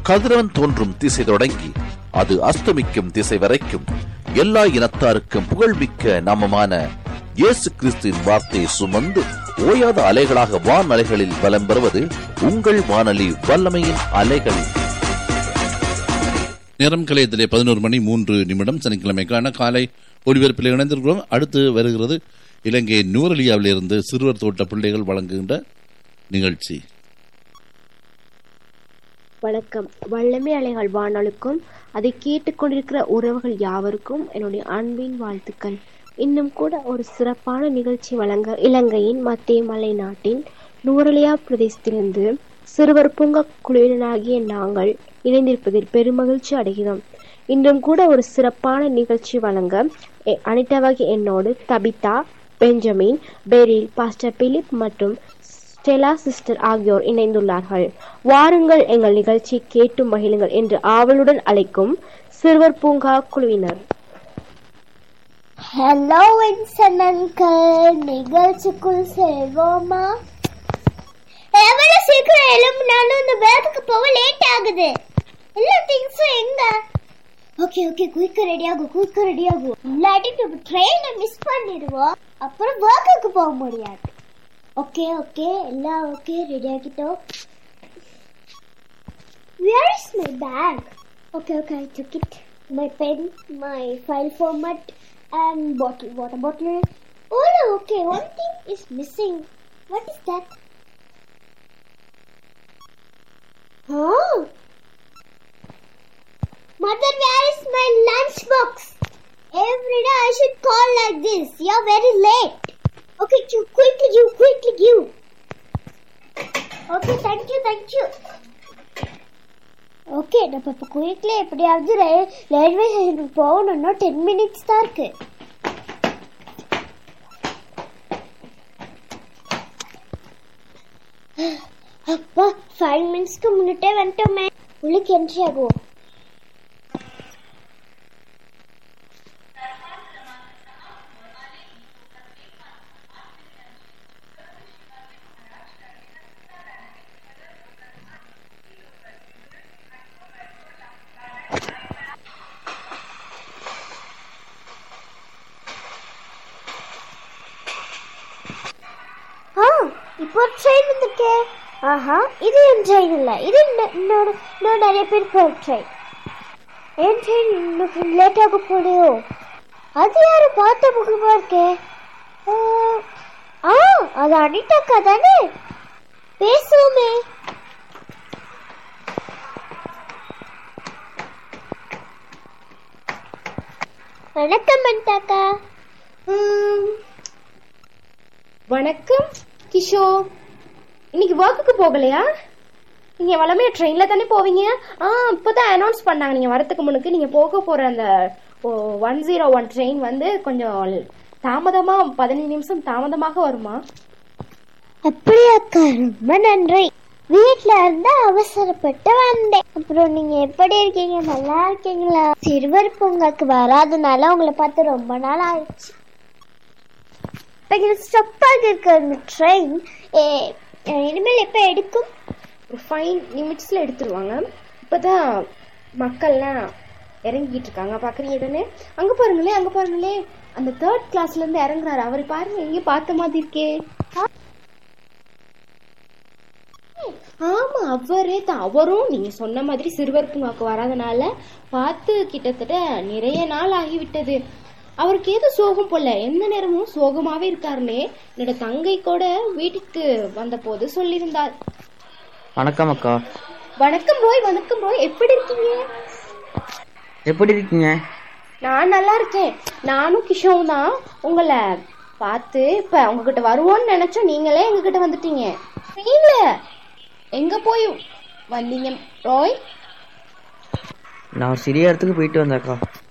கதிரவன் தோன்றும் திசை தொடங்கி அது அஸ்தமிக்கும் திசை வரைக்கும் எல்லா இனத்தாருக்கும் புகழ்மிக்க நாமமான இயேசு கிறிஸ்துவின் வார்த்தையை சுமந்து ஓயாத அலைகளாக வான் அலைகளில் பலம் பெறுவது உங்கள் வானொலி வல்லமையின் அலைகள் நேரம் கலையத்திலே பதினோரு மணி மூன்று நிமிடம் சனிக்கிழமைக்கான காலை ஒளிபரப்பில் இணைந்திருக்கிறோம் அடுத்து வருகிறது இலங்கை நூரலியாவிலிருந்து சிறுவர் தோட்ட பிள்ளைகள் வழங்குகின்ற நிகழ்ச்சி வணக்கம் வல்லமை அலைகள் வானொலிக்கும் அதை கேட்டுக்கொண்டிருக்கிற உறவுகள் யாவருக்கும் என்னுடைய அன்பின் வாழ்த்துக்கள் இன்னும் கூட ஒரு சிறப்பான நிகழ்ச்சி வழங்க இலங்கையின் மத்திய மலை நாட்டின் நூரலியா பிரதேசத்திலிருந்து சிறுவர் பூங்கா குழுவினராகிய நாங்கள் இணைந்திருப்பதில் பெருமகிழ்ச்சி அடைகிறோம் இன்றும் கூட ஒரு சிறப்பான நிகழ்ச்சி வழங்க எ- அனிதாவாகி என்னோடு Tabitha Benjamin Beryl pastor Philip மற்றும் ஸ்டெலா சிஸ்டர் ஆகியோர் இணைந்துள்ளார்கள் வாருங்கள் எங்கள் நிகழ்ச்சி கேட்டு மகிழுங்கள் என்று ஆவலுடன் அழைக்கும் சிறுவர் பூங்கா குழுவினர் ஹலோ வின்சன் அங்கிள் நிகழ்ச்சிக்குள் செல்வோமா எவ்வளவு சீக்கிரம் எழும்பினாலும் இந்த வேலைக்கு போக லேட் ஆகுது எல்லா திங்ஸும் எங்க ஓகே ஓகே குயிக்க ரெடி ஆகும் குயிக்க ரெடி ஆகும் இல்லாட்டி நம்ம ட்ரெயினை மிஸ் பண்ணிடுவோம் அப்புறம் ஒர்க்குக்கு போக முடியாது ஓகே ஓகே எல்லாம் ஓகே ரெடி ஆகிட்டோம் Where is my bag? Okay, okay, I took it. My pen, my file format, and bottle, water bottle. Oh, no, okay, one thing is missing. What is that? Oh! Mother, where is my lunchbox? Every day I should call like this. You're very late. Okay, you quickly give, quickly give. Okay, thank you, thank you. Okay நம்ம இப்போ குயிக்ல எப்படியாவது ரயில் railway ஸ்டேஷனுக்கு போகணும்னா ten minutes தான் இருக்கு அப்பா five மினிட்ஸ்க்கு முன்னிட்டே வந்துட்டோமே உங்களுக்கு என்ட்ரி ஆகும் ஆ இப்போ ஒரு ட்ரெயின் வந்திருக்கே ஆஹா இது என் ட்ரெயின் இல்லை இது இன்ன- இன்னொரு இன்னும் நிறைய பேர் போகிற ட்ரெயின் என் ட்ரெயின் இன்னும் லேட் ஆக போலையோ அது யாரு பார்த்த முகமா இருக்கே ஆ, ஆ அது அனிதாக்கா தானே பேசுவோமே வணக்கம் அனிதாக்கா உம், வணக்கம் கிஷோர் இன்னைக்கு ஒர்க்குக்கு போகலையா நீங்க வளமையா ட்ரெயின்ல தானே போவீங்க ஆ இப்போதான் அனௌன்ஸ் பண்ணாங்க நீங்க வரதுக்கு முன்னுக்கு நீங்க போக போற அந்த ஒன் ஜீரோ ஒன் ட்ரெயின் வந்து கொஞ்சம் தாமதமா பதினஞ்சு நிமிஷம் தாமதமாக வருமா அப்படியாக்கா ரொம்ப நன்றி வீட்ல இருந்து அவசரப்பட்டு வந்தேன் அப்புறம் நீங்க எப்படி இருக்கீங்க நல்லா இருக்கீங்களா சிறுவர் பூங்காக்கு வராதனால உங்களை பார்த்து ரொம்ப நாள் ஆயிடுச்சு ஸ்டப் ஆகிருக்க அந்த ட்ரெயின் இனிமேல் எப்போ எடுக்கும் ஒரு ஃபைவ் நிமிட்ஸ்ல எடுத்துருவாங்க இப்போதான் மக்கள்லாம் இறங்கிட்டு இருக்காங்க பாக்குறீங்க தானே அங்க பாருங்களே அங்க பாருங்களே அந்த தேர்ட் கிளாஸ்ல இருந்து இறங்குறாரு அவரை பாருங்க எங்கேயும் பார்த்த மாதிரி இருக்கே ஆமா அவரே தான் அவரும் நீங்க சொன்ன மாதிரி சிறுவர் பூங்காக்கு வராதனால பார்த்து கிட்டத்தட்ட நிறைய நாள் ஆகிவிட்டது அவருக்கு ஏதோ சோகம் போல எந்த நேரமும் சோகமாவே இருக்காருனே என்னோட தங்கை கூட வீட்டுக்கு வந்த போது சொல்லியிருந்தார் வணக்கம் அக்கா வணக்கம் ரோய் வணக்கம் ரோய் எப்படி இருக்கீங்க எப்படி இருக்கீங்க நான் நல்லா இருக்கேன் நானும் கிஷோவும் தான் உங்களை பார்த்து இப்ப உங்ககிட்ட வருவோம்னு நினைச்சோம் நீங்களே எங்ககிட்ட வந்துட்டீங்க நீங்கள எங்க போய் வந்தீங்க ரோய் நான் ஒரு சிறிய இடத்துக்கு போயிட்டு வந்தேன் அக்கா